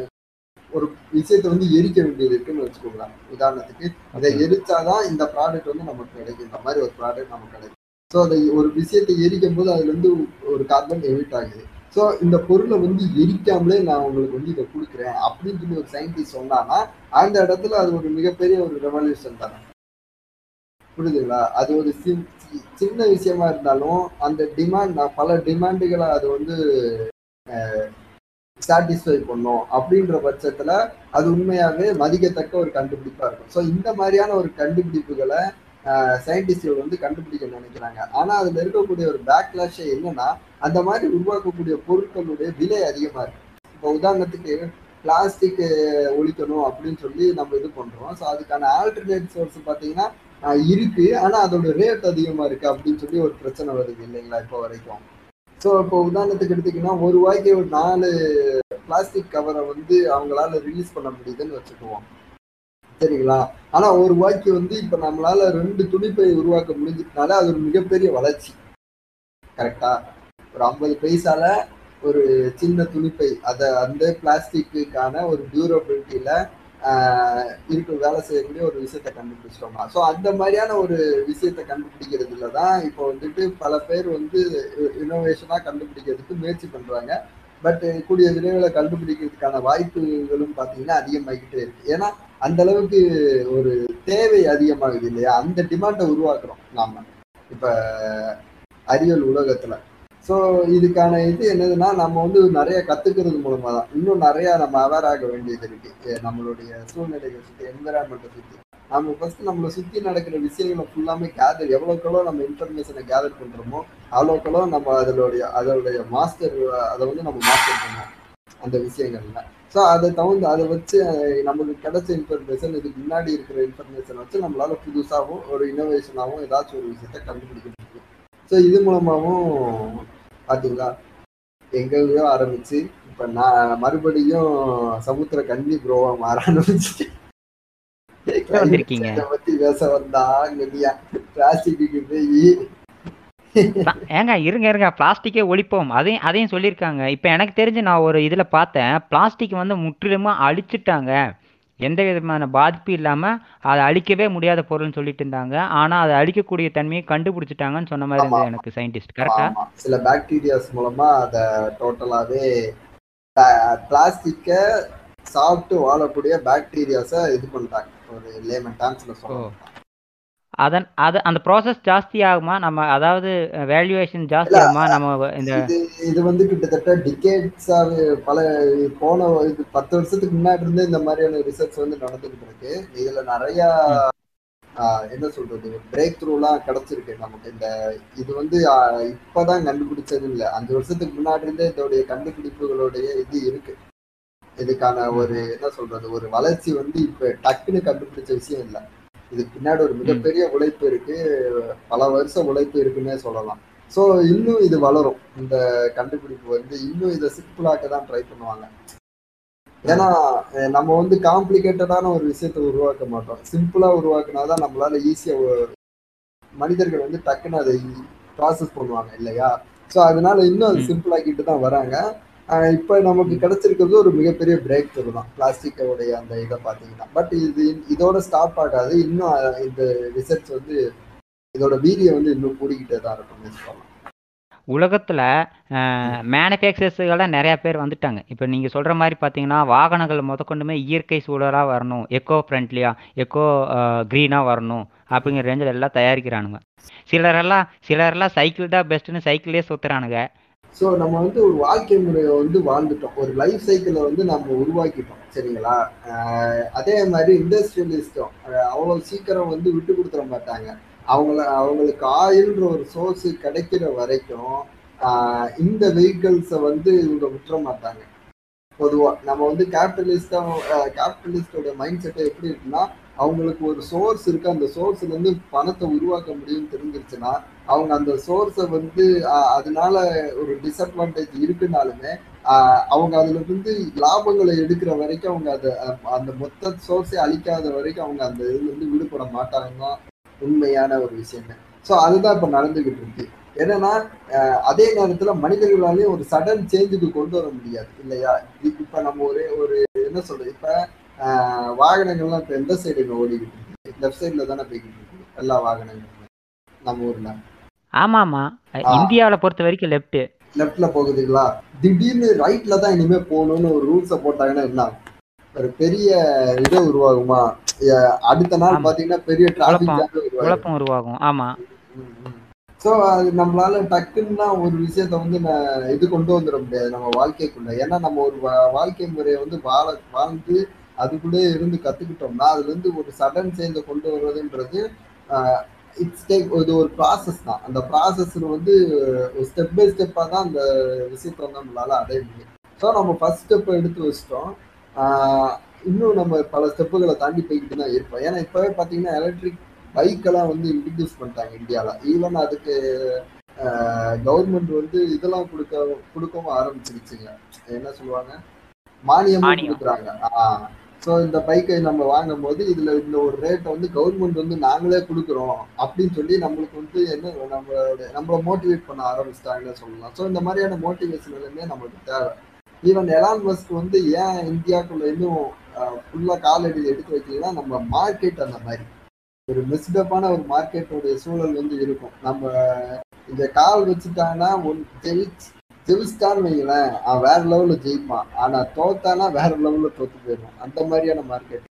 ஒரு விஷயத்தை வந்து எரிக்க வேண்டியது இருக்குன்னு வச்சுக்கோங்களேன் உதாரணத்துக்கு இதை எரிச்சாதான் இந்த ப்ராடக்ட் வந்து நமக்கு கிடைக்கும் இந்த மாதிரி ஒரு ப்ராடக்ட் நமக்கு கிடைக்கும் ஸோ அதை ஒரு விஷயத்தை எரிக்கும் போது அதுல இருந்து ஒரு கார்பன் எமிட் ஆகுது ஸோ இந்த பொருளை வந்து எரிக்காமலே நான் உங்களுக்கு வந்து இதை கொடுக்குறேன் அப்படின்னு சொல்லி ஒரு சயின்டிஸ்ட் சொன்னான்னா அந்த இடத்துல அது ஒரு மிகப்பெரிய ஒரு ரெவல்யூஷன் தானே புரியுதுங்களா அது ஒரு சின் சி- சின்ன விஷயமா இருந்தாலும் அந்த டிமாண்ட் நான் பல டிமாண்டுகளை அது வந்து சாட்டிஸ்ஃபை பண்ணும் அப்படின்ற பட்சத்துல அது உண்மையாவே மதிக்கத்தக்க ஒரு கண்டுபிடிப்பா இருக்கும் ஸோ இந்த மாதிரியான ஒரு கண்டுபிடிப்புகளை சயின்டிஸ்ட்கள் வந்து கண்டுபிடிக்க நினைக்கிறாங்க ஆனா அதுல இருக்கக்கூடிய ஒரு பேக்லாஷ் என்னன்னா அந்த மாதிரி உருவாக்கக்கூடிய பொருட்களுடைய விலை அதிகமா இருக்கு இப்போ உதாரணத்துக்கு பிளாஸ்டிக் ஒழிக்கணும் அப்படின்னு சொல்லி நம்ம இது பண்றோம் ஸோ அதுக்கான ஆல்டர்னேட் சோர்ஸ் பார்த்தீங்கன்னா ஆஹ் இருக்கு ஆனா அதோட ரேட் அதிகமா இருக்கு அப்படின்னு சொல்லி ஒரு பிரச்சனை வருது இல்லைங்களா இப்போ வரைக்கும் ஸோ இப்போ உதாரணத்துக்கு எடுத்தீங்கன்னா ஒரு ரூபாய்க்கு ஒரு நாலு பிளாஸ்டிக் கவரை வந்து அவங்களால ரிலீஸ் பண்ண முடியுதுன்னு வச்சுக்குவோம் சரிங்களா ஆனா ஒரு ரூபாய்க்கு வந்து இப்ப நம்மளால ரெண்டு துணிப்பை உருவாக்க முடிஞ்சதுனால அது ஒரு மிகப்பெரிய வளர்ச்சி கரெக்டா ஒரு ஐம்பது பைசால ஒரு சின்ன துணிப்பை அதை அந்த பிளாஸ்டிக்குக்கான ஒரு டியூரபிலிட்டியில இருக்கு வேலை செய்யக்கூடிய ஒரு விஷயத்த கண்டுபிடிச்சிட்டோம்னா ஸோ அந்த மாதிரியான ஒரு விஷயத்த கண்டுபிடிக்கிறதுல தான் இப்போ வந்துட்டு பல பேர் வந்து இனோவேஷனா கண்டுபிடிக்கிறதுக்கு முயற்சி பண்றாங்க பட் கூடிய விரைவில் கண்டுபிடிக்கிறதுக்கான வாய்ப்புகளும் பார்த்தீங்கன்னா அதிகமாகிக்கிட்டே இருக்கு ஏன்னா அந்த அளவுக்கு ஒரு தேவை அதிகமாகுது இல்லையா அந்த டிமாண்டை உருவாக்குறோம் நாம இப்ப அறிவியல் உலகத்துல ஸோ இதுக்கான இது என்னதுன்னா நம்ம வந்து நிறைய கத்துக்கிறது மூலமா தான் இன்னும் நிறைய நம்ம அவேர் ஆக வேண்டியது இருக்கு எ- நம்மளுடைய சூழ்நிலைகளை சுற்றி என்விரான்மெண்ட்டை சுற்றி நம்ம ஃபர்ஸ்ட் நம்மளை சுற்றி நடக்கிற விஷயங்களை ஃபுல்லாமே கேதர் எவ்வளோக்கெவ்வளோ நம்ம இன்ஃபர்மேஷனை கேதர் பண்றோமோ அவ்வளோக்கெவ்வளோ நம்ம அதனுடைய அதனுடைய மாஸ்டர் அதை வந்து நம்ம மாஸ்டர் பண்ணுவோம் அந்த விஷயங்கள்ல ஸோ அதை தகுந்த அதை வச்சு அஹ், நமக்கு கிடைச்ச இன்ஃபர்மேஷன் இதுக்கு முன்னாடி இருக்கிற இன்ஃபர்மேஷன் வச்சு நம்மளால புதுசாகவும் ஒரு இனோவேஷனாகவும் ஏதாச்சும் ஒரு விஷயத்த கண்டுபிடிக்க முடியும் ஸோ இது மூலமாகவும் பார்த்தீங்களா எங்கெங்கயோ ஆரம்பிச்சு இப்போ நான் மறுபடியும் சமுத்திர கன்னி ப்ரோவா மாற ஆரம்பிச்சு வந்திருக்கீங்க? இதை பத்தி பேச வந்தா கனியா பிளாஸ்டிக்கு போய் ப- ஏங்க இருங்க இருங்க பிளாஸ்டிக்கே ஒழிப்போம் அதையும் அதையும் சொல்லியிருக்காங்க இப்போ எனக்கு தெரிஞ்சு நான் ஒரு இதில் பார்த்தேன் பிளாஸ்டிக் வந்து முற்றிலுமாக அழிச்சிட்டாங்க எந்த விதமான பாதிப்பும் இல்லாமல் அதை அழிக்கவே முடியாத பொருள்னு சொல்லிட்டு இருந்தாங்க ஆனால் அதை அழிக்கக்கூடிய தன்மையை கண்டுபிடிச்சிட்டாங்கன்னு சொன்ன மாதிரி இருந்தது எனக்கு சயின்டிஸ்ட் கரெக்டா ஆமா. சில பாக்டீரியாஸ் மூலமா அத டோட்டலாவே பிளாஸ்டிக்க சாப்பிட்டு வாழக்கூடிய பாக்டீரியாஸ இது பண்றாங்க ஒரு லேமன் டான்ஸ்ல சொல்லலாம் அதன் அது அந்த ப்ராசஸ் ஜாஸ்தி ஆகுமா நம்ம அதாவது வேல்யூவேஷன் ஜாஸ்தி இல்ல, ஆகுமா நம்ம இந்த இது இது வந்து கிட்டத்தட்ட டிகேட்ஸாவே பல போன இது பத்து வருஷத்துக்கு முன்னாடி இருந்தே இந்த மாதிரியான ரிசர்ச் வந்து நடந்துகிட்டு இருக்கு இதுல நிறைய ஆஹ், என்ன சொல்றது பிரேக் த்ரூலாம் கிடைச்சிருக்கு நமக்கு இந்த இது வந்து ஆஹ், இப்பதான் கண்டுபிடிச்சது இல்ல அஞ்சு வருஷத்துக்கு முன்னாடி இருந்தே இதோடைய கண்டுபிடிப்புகளுடைய இது இருக்கு இதுக்கான ஒரு என்ன சொல்றது ஒரு வளர்ச்சி வந்து இப்ப டக்குன்னு கண்டுபிடிச்ச விஷயம் இல்ல இதுக்கு பின்னாடி ஒரு மிகப்பெரிய உழைப்பு இருக்கு பல வருஷம் உழைப்பு இருக்குன்னே சொல்லலாம் ஸோ இன்னும் இது வளரும் இந்த கண்டுபிடிப்பு வந்து இன்னும் இதை சிம்பிளாக்க தான் ட்ரை பண்ணுவாங்க ஏன்னா அஹ் நம்ம வந்து காம்ப்ளிகேட்டடான ஒரு விஷயத்தை உருவாக்க மாட்டோம் சிம்பிளா உருவாக்குனாதான் நம்மளால ஈஸியா மனிதர்கள் வந்து டக்குன்னு அதை ப்ராசஸ் பண்ணுவாங்க இல்லையா ஸோ அதனால இன்னும் அது ம். சிம்பிள் ஆக்கிட்டு தான் வராங்க அஹ் இப்போ நமக்கு கிடைச்சிருக்கிறது ஒரு மிகப்பெரிய பிரேக் த்ரூ தான் பிளாஸ்டிக்கோடைய அந்த இதை பார்த்தீங்கன்னா பட் இது இதோட ஸ்டாப் ஆகாது இன்னும் அஹ், இந்த ரிசர்ச் வந்து இதோட வீரியம் வந்து இன்னும் கூடிக்கிட்டே தான் இருக்கும் சொல்லலாம் உலகத்தில் மேனுஃபேக்சர்ஸுகளாக நிறையா பேர் வந்துட்டாங்க இப்போ நீங்கள் சொல்கிற மாதிரி பார்த்தீங்கன்னா வாகனங்கள் முதற்கொண்டுமே இயற்கை சூழலாக வரணும் எக்கோ ஃப்ரெண்ட்லியாக எக்கோ க்ரீனாக வரணும் அப்படிங்கிற ரேஞ்சில் எல்லாம் தயாரிக்கிறானுங்க சிலரெல்லாம் சிலரெல்லாம் சைக்கிள் தான் பெஸ்ட்டுன்னு சைக்கிளே சுற்றுறானுங்க ஸோ நம்ம வந்து ஒரு வாழ்க்கை முறையை வந்து வாழ்ந்துட்டோம் ஒரு லைஃப் சைக்கிளை வந்து நம்ம உருவாக்கிட்டோம் சரிங்களா ஆஹ் அதே மாதிரி இண்டஸ்ட்ரியலிஸ்டும் அவ்வளோ சீக்கிரம் வந்து விட்டு கொடுத்துட மாட்டாங்க அவங்கள அவங்களுக்கு ஆயில்ன்ற ஒரு சோர்ஸ் கிடைக்கிற வரைக்கும் ஆஹ் இந்த வெஹிக்கிள்ஸை வந்து இவங்க விட்டுற மாட்டாங்க பொதுவாக நம்ம வந்து கேபிட்டலிஸ்டா கேபிட்டலிஸ்டோட மைண்ட் செட்டை எப்படி இருக்குன்னா அவங்களுக்கு ஒரு சோர்ஸ் இருக்கு அந்த சோர்ஸ்ல இருந்து பணத்தை உருவாக்க முடியும்னு தெரிஞ்சிருச்சுன்னா அவங்க அந்த சோர்ஸை வந்து ஆஹ் அதனால ஒரு டிஸ்அட்வான்டேஜ் இருக்குனாலுமே ஆஹ் அவங்க அதுல இருந்து லாபங்களை எடுக்கிற வரைக்கும் அவங்க அதை அஹ் அந்த மொத்த சோர்ஸை அழிக்காத வரைக்கும் அவங்க அந்த இதுல இருந்து விடுபட மாட்டாங்க தான் உண்மையான ஒரு விஷயமே ஸோ அதுதான் இப்ப நடந்துகிட்டு இருக்கு என்னன்னா ஆஹ் அதே நேரத்துல மனிதர்களாலேயும் ஒரு சடன் சேஞ்சுக்கு கொண்டு வர முடியாது இல்லையா இ- இப்ப நம்ம ஒரு ஒரு என்ன சொல்றது இப்ப ஆஹ் வாகனங்கள்லாம் இப்ப எந்த சைடு ஓடிக்கிட்டு இருக்கு லெஃப்ட் சைட்ல தானே போய்கிட்டு இருக்கு எல்லா வாகனங்களும் நம்ம ஊர்ல ஆமாம்மா ஆ. இந்தியாவில் பொறுத்த வரைக்கும் லெஃப்ட்டு லெஃப்ட்ல போகுதுங்களா திடீர்னு ரைட்ல தான் இனிமே போகணும்னு ஒரு ரூல்ஸை போட்டாங்கன்னா என்ன ஆகும்? ஒரு பெரிய இது உருவாகுமா அஹ் அடுத்த நாள் ஆமா. பாத்தீங்கன்னா பெரிய டிராபிக் குழப்பம். ஜாம் உருவாகும் குழப்பம் உருவாகும் ஆமாம் ஸோ அது நம்மளால டக்குன்னு தான் ஒரு விஷயத்த வந்து நான் இது கொண்டு வந்துட முடியாது நம்ம வாழ்க்கைக்குள்ள ஏன்னா நம்ம ஒரு வா- வாழ்க்கை முறையை வந்து வாழ வாழ்ந்து அதுக்குள்ளே இருந்து கத்துக்கிட்டோம்னா அதுல இருந்து ஒரு சடன் சேஞ்சை கொண்டு வர்றதுன்றது இட்ஸ் டேக் இது ஒரு ப்ராசஸ் தான் அந்த ப்ராசஸ் வந்து ஸ்டெப் பை ஸ்டெப்பாக தான் அந்த விஷயத்த வந்து நம்மளால அடைய முடியும் ஸோ நம்ம ஃபர்ஸ்ட் ஸ்டெப்பை எடுத்து வச்சிட்டோம் ஆஹ் இன்னும் நம்ம பல ஸ்டெப்புகளை தாண்டி போய்கிட்டு தான் இருப்போம் ஏன்னா இப்போவே பார்த்தீங்கன்னா எலக்ட்ரிக் பைக்கெல்லாம் வந்து இன்ட்ரடியூஸ் பண்ணிட்டாங்க இந்தியாவில் ஈவன் அதுக்கு கவர்மெண்ட் வந்து இதெல்லாம் கொடுக்க கொடுக்கவும் ஆரம்பிச்சிருச்சுங்க என்ன சொல்லுவாங்க மானியமும் மானியம். கொடுக்குறாங்க ஸோ இந்த பைக்கை நம்ம வாங்கும் போது இதுல இந்த ஒரு ரேட்டை வந்து கவர்மெண்ட் வந்து நாங்களே கொடுக்குறோம் அப்படின்னு சொல்லி நம்மளுக்கு வந்து என்ன நம்மளோட நம்மளை மோட்டிவேட் பண்ண ஆரம்பிச்சிட்டாங்கன்னு சொல்லலாம் ஸோ இந்த மாதிரியான மோட்டிவேஷன் எல்லாமே நம்மளுக்கு தேவை ஈவன் எலான் மஸ்க் வந்து ஏன் இந்தியாவுக்குள்ள இன்னும் ஃபுல்லா காலடி எடுத்து வைக்கலன்னா நம்ம மார்க்கெட் அந்த மாதிரி ஒரு மிஸ்டப்பான ஒரு மார்க்கெட்டோடைய சூழல் வந்து இருக்கும் நம்ம இந்த கால் வச்சுட்டாங்கன்னா ஒன் ஜெயிச்சு ஜெயிச்சிட்டான்னு வைங்களேன் அவன் வேற லெவல்ல ஜெயிப்பான் ஆனா தோத்தானா வேற லெவல்ல தோத்து போயிடுவான் அந்த மாதிரியான மார்க்கெட்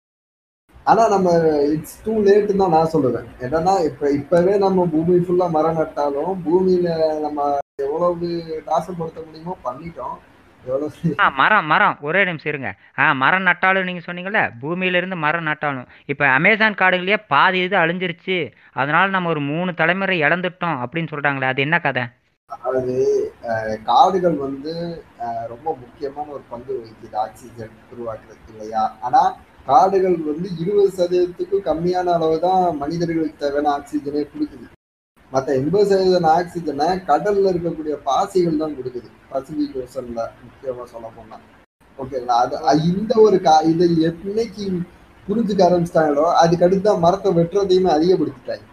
ஆனா நம்ம இட்ஸ் டூ லேட்டு தான் நான் சொல்லுவேன் என்னன்னா இப்ப இப்பவே நம்ம பூமி ஃபுல்லா மரம் நட்டாலும் பூமியில நம்ம எவ்வளவு நாசப்படுத்த முடியுமோ பண்ணிட்டோம் எவ்வளவு ஆ மரம் மரம் ஒரே நிமிஷம் இருங்க ஆ மரம் நட்டாலும் நீங்கள் சொன்னீங்கல்ல பூமியிலேருந்து மரம் நட்டாலும் இப்போ அமேசான் காடுகளையே பாதி இது அழிஞ்சிருச்சு அதனால நம்ம ஒரு மூணு தலைமுறை இழந்துட்டோம் அப்படின்னு சொல்கிறாங்களே அது என்ன கதை அதாவது அஹ், காடுகள் வந்து அஹ், ரொம்ப முக்கியமான ஒரு பங்கு வகிக்குது ஆக்சிஜன் உருவாக்குறதுக்கு இல்லையா ஆனா காடுகள் வந்து இருபது சதவீதத்துக்கும் கம்மியான அளவு தான் மனிதர்களுக்கு தேவையான ஆக்சிஜனே கொடுக்குது மற்ற எண்பது சதவீதம் ஆக்சிஜனை கடல்ல இருக்கக்கூடிய பாசிகள் தான் கொடுக்குது பசிபிக் ஓசன்ல முக்கியமா சொல்ல போனா ஓகேங்களா அது அ- இந்த ஒரு கா இதை என்னைக்கு புரிஞ்சுக்க ஆரம்பிச்சிட்டாங்களோ அதுக்கு அடுத்து தான் மரத்தை வெட்டுறதையுமே அதிகப்படுத்திட்டாங்க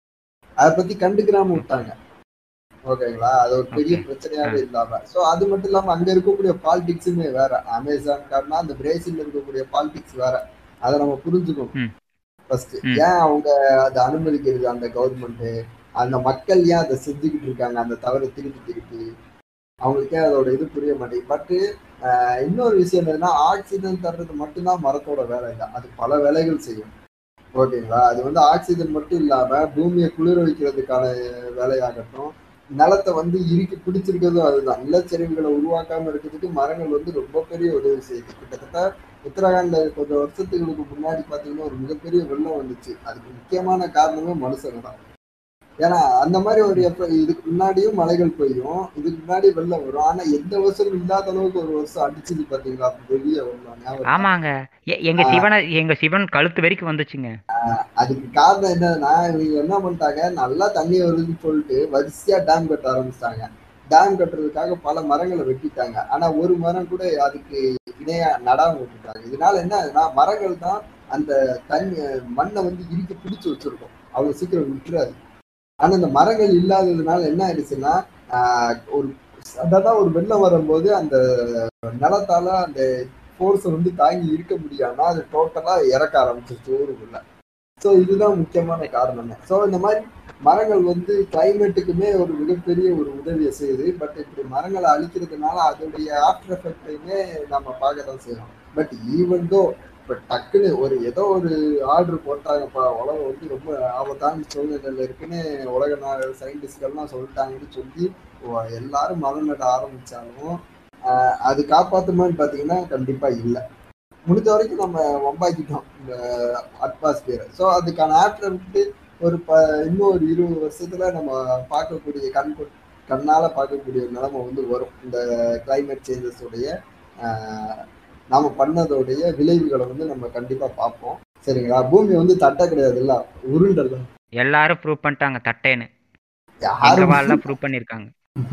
அதை பத்தி கண்டுக்கிறாம விட்டாங்க ஓகேங்களா அது ஒரு பெரிய Okay. பிரச்சனையாவே இல்லாம சோ அது மட்டும் இல்லாம அங்க இருக்கக்கூடிய பாலிடிக்ஸுமே வேற அமேசான் காரணம் அந்த பிரேசில்ல இருக்கக்கூடிய பாலிடிக்ஸ் வேற அதை நம்ம புரிஞ்சுக்கணும் ம். ஃபர்ஸ்ட் ம். ஏன் அவங்க அதை அனுமதிக்கிறது அந்த கவர்மெண்ட் அந்த மக்கள் ஏன் அதை செஞ்சுக்கிட்டு இருக்காங்க அந்த தவறை திருப்பி திருப்பி அவங்களுக்கே அதோட இது புரிய மாட்டேங்குது பட் இன்னொரு விஷயம் என்னன்னா ஆக்சிஜன் தர்றது மட்டும்தான் மரத்தோட வேலை இல்லை அது பல வேலைகள் செய்யும் ஓகேங்களா அது வந்து ஆக்சிஜன் மட்டும் இல்லாம பூமியை குளிர வைக்கிறதுக்கான வேலையாகட்டும் நிலத்தை வந்து இறுக்கி பிடிச்சிருக்கிறதும் அதுதான் நிலச்சரிவுகளை உருவாக்காம இருக்கிறதுக்கு மரங்கள் வந்து ரொம்ப பெரிய உதவி செய்யுது கிட்டத்தட்ட உத்தரகாண்ட்ல கொஞ்சம் வருஷத்துக்கு முன்னாடி பாத்தீங்கன்னா ஒரு மிகப்பெரிய வெள்ளம் வந்துச்சு அதுக்கு முக்கியமான காரணமே மனுஷங்க தான் ஏன்னா அந்த மாதிரி ஒரு எப்ப இதுக்கு முன்னாடியும் மழைகள் பெய்யும் இதுக்கு முன்னாடி வெள்ளம் வரும் ஆனா எந்த வருஷமும் இல்லாத அளவுக்கு ஒரு வருஷம் அடிச்சது பாத்தீங்களா பெரிய வெள்ளம் ஞாபகம் இருக்கா? ஆமாங்க எ- எங்க சிவனை எங்க சிவன் கழுத்து வரைக்கும் வந்துச்சுங்க அதுக்கு காரணம் என்னன்னா இவங்க என்ன பண்ணிட்டாங்க நல்லா தண்ணி வருதுன்னு சொல்லிட்டு வரிசையா டேம் கட்ட ஆரம்பிச்சிட்டாங்க டேம் கட்டுறதுக்காக பல மரங்களை வெட்டிட்டாங்க ஆனா ஒரு மரம் கூட அதுக்கு இணையா நடாம விட்டுட்டாங்க இதனால என்ன ஆகுதுன்னா மரங்கள் தான் அந்த தண்ணி மண்ணை வந்து இறுக்கி பிடிச்சு வச்சிருக்கும் அவ்வளவு சீக்கிரம் விட்டுறாது ஆனா இந்த மரங்கள் இல்லாததுனால என்ன ஆயிடுச்சுன்னா ஆஹ் ஒரு சடனா ஒரு வெள்ளம் வரும்போது அந்த நிலத்தால அந்த ஃபோர்ஸை வந்து தாங்கி இருக்க முடியாம அது டோட்டலா இறக்க ஆரம்பிச்சிருச்சு ஊருக்குள்ள ஸோ இதுதான் முக்கியமான காரணமே ஸோ இந்த மாதிரி மரங்கள் வந்து கிளைமேட்டுக்குமே ஒரு மிகப்பெரிய ஒரு உதவியை செய்யுது பட் இப்படி மரங்களை அழிக்கிறதுனால அதோடைய ஆஃப்டர் எஃபெக்டையுமே நம்ம பார்க்க தான் செய்யறோம் பட் ஈவன் தோ இப்போ டக்குன்னு ஒரு ஏதோ ஒரு ஆர்டர் போட்டாங்கப்பா உலகம் வந்து ரொம்ப ஆபத்தான சூழ்நிலையில இருக்குன்னு உலக நாடு சயின்டிஸ்ட்கள்லாம் சொல்லிட்டாங்கன்னு சொல்லி ஓ- எல்லாரும் மரம் நட ஆரம்பிச்சாலும் ஆஹ் அது காப்பாத்துமான்னு பார்த்தீங்கன்னா கண்டிப்பா இல்லை முடிஞ்ச வரைக்கும் நம்ம வம்பாக்கிட்டோம் இந்த அட்மாஸ்பியர் ஸோ அதுக்கான ஆஃப்டர் விட்டு ஒரு ப இன்னும் ஒரு இருபது வருஷத்துல நம்ம பார்க்கக்கூடிய கண் கொ- கண்ணால பார்க்கக்கூடிய நிலைமை வந்து வரும் இந்த கிளைமேட் சேஞ்சஸ் உடைய ஆஹ், நாம பண்ணதோடைய விளைவுகளை வந்து நம்ம கண்டிப்பா பார்ப்போம் சரிங்களா பூமி வந்து தட்டை கிடையாதுல்ல உருண்டல் தான். எல்லாரும் ப்ரூவ் பண்ணிட்டாங்க தட்டேன்னு எங்க யாரும் வாழ்லாம் ப்ரூவ் பண்ணியிருக்காங்க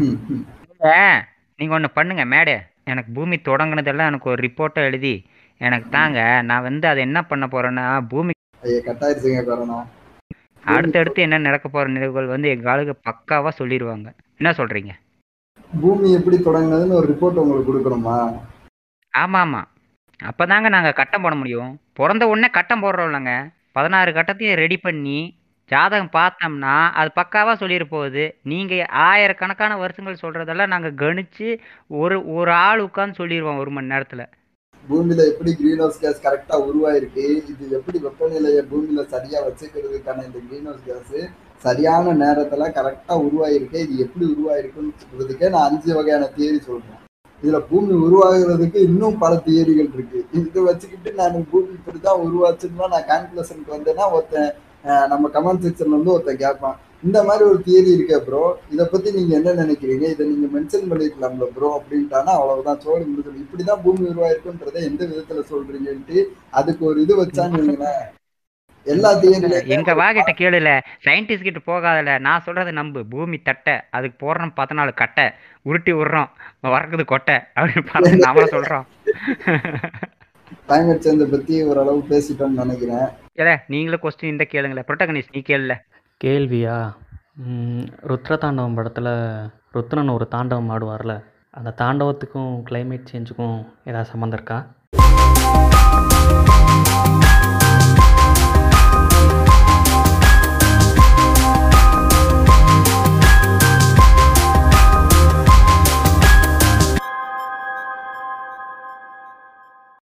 இல்ல, நீங்க ஒண்ணு பண்ணுங்க மேடை எனக்கு பூமி தொடங்குனதெல்லாம் எனக்கு ஒரு ரிப்போர்ட்டை எழுதி எனக்கு தாங்க நான் வந்து அதை என்ன பண்ண போறேன்னா பூமி ஐயா கட்டாயிருச்சுங்க கொரோனா அடுத்தடுத்து என்ன நடக்க போற நிகழ்வுகள் வந்து எங்க ஆளுங்க பக்காவா சொல்லிடுவாங்க என்ன சொல்றீங்க பூமி எப்படி தொடங்குனதுன்னு ஒரு ரிப்போர்ட் உங்களுக்கு கொடுக்கணுமா ஆமா ஆமா அப்பதாங்க நாங்க கட்டம் போட முடியும் பிறந்த உடனே கட்டம் போடுறோம் இல்லைங்க பதினாறு கட்டத்தையும் ரெடி பண்ணி ஜாதகம் பார்த்தோம்னா அது பக்காவா சொல்லிட போகுது நீங்க ஆயிரக்கணக்கான வருஷங்கள் சொல்றதெல்லாம் நாங்க கணிச்சு ஒரு ஒரு ஆள் உட்காந்து சொல்லிடுவோம் ஒரு மணி நேரத்துல பூமியில எப்படி கிரீன் ஹவுஸ் கேஸ் கரெக்டா உருவாயிருக்கு இது எப்படி வெப்பநிலையை பூமியில சரியா வச்சுக்கிறதுக்கான இந்த கிரீன் ஹவுஸ் கேஸ் சரியான நேரத்துல கரெக்டா உருவாயிருக்கு இது எப்படி உருவாயிருக்குன்னு சொல்றதுக்கே நான் அஞ்சு வகையான தியரி சொல்றேன் இதுல பூமி உருவாகிறதுக்கு இன்னும் பல தியரிகள் இருக்கு இது வச்சுக்கிட்டு நான் பூமி இப்படிதான் உருவாச்சுன்னா நான் கால்குலேஷனுக்கு வந்தேன்னா ஒருத்தன் அஹ், நம்ம கமெண்ட் செக்ஷன்ல வந்து ஒருத்தன் கேட்பான் இந்த மாதிரி ஒரு தியரி இருக்கே ப்ரோ இதை பத்தி நீங்க என்ன நினைக்கிறீங்க இதை நீங்க மென்ஷன் பண்ணிருக்கலாம்ல ப்ரோ அப்படின்ட்டானா அவ்வளவுதான் சோழி முடிஞ்சது இப்படிதான் பூமி உருவாயிருக்குன்றதை எந்த விதத்துல சொல்றீங்கன்ட்டு அதுக்கு ஒரு இது வச்சான்னு வைங்களேன் எல்லா தியரிலையுமே எங்க வாகிட்ட கேளுல சயின்டிஸ்ட் கிட்ட போகாதல நான் சொல்றதை நம்பு பூமி தட்டை அதுக்கு போடுறோம் பதினாலு கட்டை உருட்டி விடுறோம் வரக்குது கொட்டை அப்படின்னு பார்த்து நாமளும் சொல்றோம் கிளைமேட் சேஞ்சை பத்தி ஓரளவு பேசிட்டோம்னு நினைக்கிறேன் ஏல நீங்களும் கொஸ்டின் இந்த கேளுங்களேன் ப்ரொட்டகனிஸ்ட் நீ கேளுல கேள்வியா ம், ருத்ர தாண்டவம் படத்தில் ருத்ரன் ஒரு தாண்டவம் ஆடுவார்ல அந்த தாண்டவத்துக்கும் climate சேஞ்சுக்கும் ஏதாவது சம்மந்தம் இருக்கா